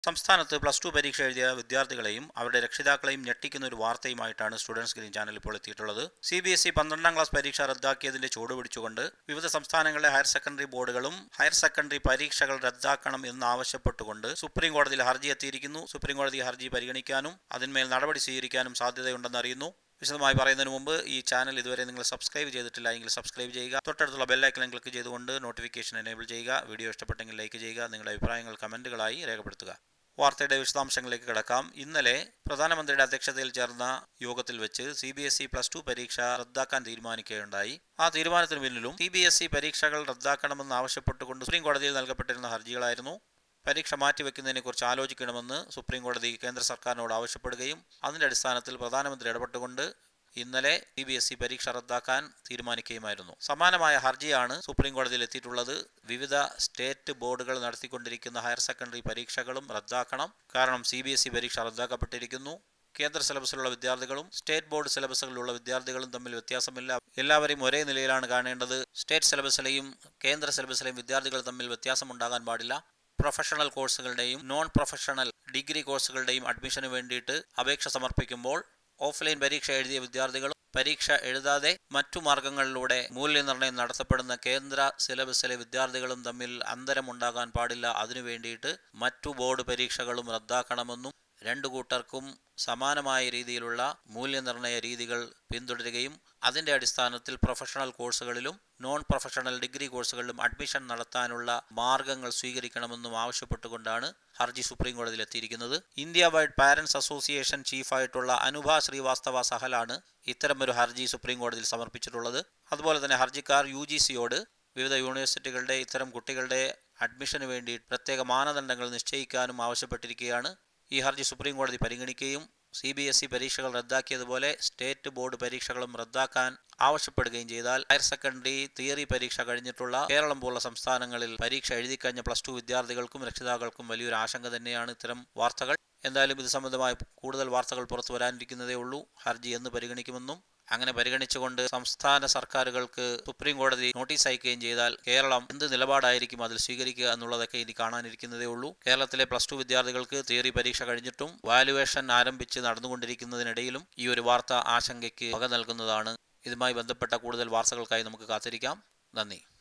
സംസ്ഥാനത്ത് plus two പരീക്ഷ എഴുതിയ വിദ്യാർത്ഥികളെയും അവരുടെ രക്ഷിതാക്കളെയും ഞെട്ടിക്കുന്ന ഒരു വാർത്തയുമായിട്ടാണ് സ്റ്റുഡൻസ് ഗ്രീൻ ചാനൽ ഇപ്പോൾ എത്തിയിട്ടുള്ളത് സി ബി എസ് ഇ പന്ത്രണ്ടാം ക്ലാസ് പരീക്ഷ റദ്ദാക്കിയതിന്റെ ചുവട് പിടിച്ചുകൊണ്ട് വിവിധ സംസ്ഥാനങ്ങളിലെ ഹയർ സെക്കൻഡറി ബോർഡുകളും ഹയർ സെക്കൻഡറി പരീക്ഷകൾ റദ്ദാക്കണം എന്നാവശ്യപ്പെട്ടുകൊണ്ട് സുപ്രീം കോടതിയിൽ ഹർജി എത്തിയിരിക്കുന്നു സുപ്രീം കോടതി ഹർജി പരിഗണിക്കാനും അതിന്മേൽ നടപടി സ്വീകരിക്കാനും സാധ്യതയുണ്ടെന്ന് അറിയുന്നു വിശദമായി പറയുന്നതിന് മുമ്പ് ഈ ചാനൽ ഇതുവരെ നിങ്ങൾ സബ്സ്ക്രൈബ് ചെയ്തിട്ടില്ല എങ്കിൽ സബ്സ്ക്രൈബ് ചെയ്യുക തൊട്ടടുത്തുള്ള ബെല്ലൈക്കൻ ക്ലിക്ക് ചെയ്തുകൊണ്ട് നോട്ടിഫിക്കേഷൻ എനേബിൾ ചെയ്യുക വീഡിയോ ഇഷ്ടപ്പെട്ടെങ്കിൽ ലൈക്ക് ചെയ്യുക നിങ്ങളുടെ അഭിപ്രായങ്ങൾ കമൻറ്റുകളായി രേഖപ്പെടുത്തുക വാർത്തയുടെ വിശദാംശങ്ങളിലേക്ക് കിടക്കാം ഇന്നലെ പ്രധാനമന്ത്രിയുടെ അധ്യക്ഷതയിൽ ചേർന്ന യോഗത്തിൽ വെച്ച് C B S E plus two പരീക്ഷ റദ്ദാക്കാൻ തീരുമാനിക്കുകയുണ്ടായി ആ തീരുമാനത്തിന് പിന്നിലും സി ബി എസ് ഇ പരീക്ഷകൾ റദ്ദാക്കണമെന്ന് ആവശ്യപ്പെട്ടുകൊണ്ട് സുപ്രീം കോടതിയിൽ നൽകപ്പെട്ടിരുന്ന ഹർജികളായിരുന്നു പരീക്ഷ മാറ്റിവെക്കുന്നതിനെക്കുറിച്ച് ആലോചിക്കണമെന്ന് സുപ്രീം കോടതി കേന്ദ്ര സർക്കാരിനോട് ആവശ്യപ്പെടുകയും അതിന്റെ അടിസ്ഥാനത്തിൽ പ്രധാനമന്ത്രി ഇടപെട്ടുകൊണ്ട് ഇന്നലെ സി ബി എസ് ഇ പരീക്ഷ റദ്ദാക്കാൻ തീരുമാനിക്കുകയുമായിരുന്നു സമാനമായ ഹർജിയാണ് സുപ്രീം കോടതിയിൽ എത്തിയിട്ടുള്ളത് വിവിധ സ്റ്റേറ്റ് ബോർഡുകൾ നടത്തിക്കൊണ്ടിരിക്കുന്ന ഹയർ സെക്കൻഡറി പരീക്ഷകളും റദ്ദാക്കണം കാരണം സി ബി എസ് ഇ പരീക്ഷ റദ്ദാക്കപ്പെട്ടിരിക്കുന്നു കേന്ദ്ര സിലബസിലുള്ള വിദ്യാർത്ഥികളും സ്റ്റേറ്റ് ബോർഡ് സിലബസുകളിലുള്ള വിദ്യാർത്ഥികളും തമ്മിൽ വ്യത്യാസമില്ല എല്ലാവരെയും ഒരേ നിലയിലാണ് കാണേണ്ടത് സ്റ്റേറ്റ് സിലബസിലെയും കേന്ദ്ര സിലബസിലെയും വിദ്യാർത്ഥികൾ തമ്മിൽ വ്യത്യാസമുണ്ടാകാൻ പാടില്ല പ്രൊഫഷണൽ കോഴ്സുകളുടെയും നോൺ പ്രൊഫഷണൽ ഡിഗ്രി കോഴ്സുകളുടെയും അഡ്മിഷന് വേണ്ടിയിട്ട് അപേക്ഷ സമർപ്പിക്കുമ്പോൾ ഓഫ്ലൈൻ പരീക്ഷ എഴുതിയ വിദ്യാർത്ഥികളും പരീക്ഷ എഴുതാതെ മറ്റു മാർഗങ്ങളിലൂടെ മൂല്യനിർണ്ണയം നടത്തപ്പെടുന്ന കേന്ദ്ര സിലബസിലെ വിദ്യാർത്ഥികളും തമ്മിൽ അന്തരമുണ്ടാകാൻ പാടില്ല അതിനു വേണ്ടിയിട്ട് മറ്റു ബോർഡ് പരീക്ഷകളും റദ്ദാക്കണമെന്നും രണ്ടു കൂട്ടർക്കും സമാനമായ രീതിയിലുള്ള മൂല്യനിർണ്ണയ രീതികൾ പിന്തുടരുകയും അതിന്റെ അടിസ്ഥാനത്തിൽ പ്രൊഫഷണൽ കോഴ്സുകളിലും നോൺ പ്രൊഫഷണൽ ഡിഗ്രി കോഴ്സുകളിലും അഡ്മിഷൻ നടത്താനുള്ള മാർഗങ്ങൾ സ്വീകരിക്കണമെന്നും ആവശ്യപ്പെട്ടുകൊണ്ടാണ് ഹർജി സുപ്രീം കോടതിയിൽ എത്തിയിരിക്കുന്നത് ഇന്ത്യ വൈഡ് പാരന്റ്സ് അസോസിയേഷൻ ചീഫായിട്ടുള്ള അനുഭ ശ്രീവാസ്തവ സഹലാണ് ഇത്തരമൊരു ഹർജി സുപ്രീം കോടതിയിൽ സമർപ്പിച്ചിട്ടുള്ളത് അതുപോലെ തന്നെ ഹർജിക്കാർ യു ജി സിയോട് വിവിധ യൂണിവേഴ്സിറ്റികളുടെ ഇത്തരം കുട്ടികളുടെ അഡ്മിഷന് വേണ്ടി പ്രത്യേക മാനദണ്ഡങ്ങൾ നിശ്ചയിക്കാനും ആവശ്യപ്പെട്ടിരിക്കുകയാണ് ഈ ഹർജി സുപ്രീം കോടതി പരിഗണിക്കുകയും സി ബി എസ് ഇ പരീക്ഷകൾ റദ്ദാക്കിയതുപോലെ സ്റ്റേറ്റ് ബോർഡ് പരീക്ഷകളും റദ്ദാക്കാൻ ആവശ്യപ്പെടുകയും ചെയ്താൽ ഹയർ സെക്കൻഡറി തിയറി പരീക്ഷ കഴിഞ്ഞിട്ടുള്ള കേരളം പോലുള്ള സംസ്ഥാനങ്ങളിൽ പരീക്ഷ എഴുതിക്കഴിഞ്ഞ പ്ലസ് ടു വിദ്യാർത്ഥികൾക്കും രക്ഷിതാക്കൾക്കും വലിയൊരു ആശങ്ക തന്നെയാണ് ഇത്തരം വാർത്തകൾ എന്തായാലും ഇത് സംബന്ധമായ കൂടുതൽ വാർത്തകൾ പുറത്തു വരാനിരിക്കുന്നതേ ഉള്ളൂ ഹർജി എന്ന് പരിഗണിക്കുമെന്നും അങ്ങനെ പരിഗണിച്ചുകൊണ്ട് സംസ്ഥാന സർക്കാരുകൾക്ക് സുപ്രീം കോടതി നോട്ടീസ് അയക്കുകയും ചെയ്താൽ കേരളം എന്ത് നിലപാടായിരിക്കും അതിൽ സ്വീകരിക്കുക എന്നുള്ളതൊക്കെ ഇനി കാണാനിരിക്കുന്നതേ ഉള്ളൂ കേരളത്തിലെ പ്ലസ് ടു വിദ്യാർത്ഥികൾക്ക് തിയറി പരീക്ഷ കഴിഞ്ഞിട്ടും വാലുവേഷൻ ആരംഭിച്ച് നടന്നുകൊണ്ടിരിക്കുന്നതിനിടയിലും ഈ ഒരു വാർത്ത ആശങ്കയ്ക്ക് വക നൽകുന്നതാണ് ഇതുമായി ബന്ധപ്പെട്ട കൂടുതൽ വാർത്തകൾക്കായി നമുക്ക് കാത്തിരിക്കാം നന്ദി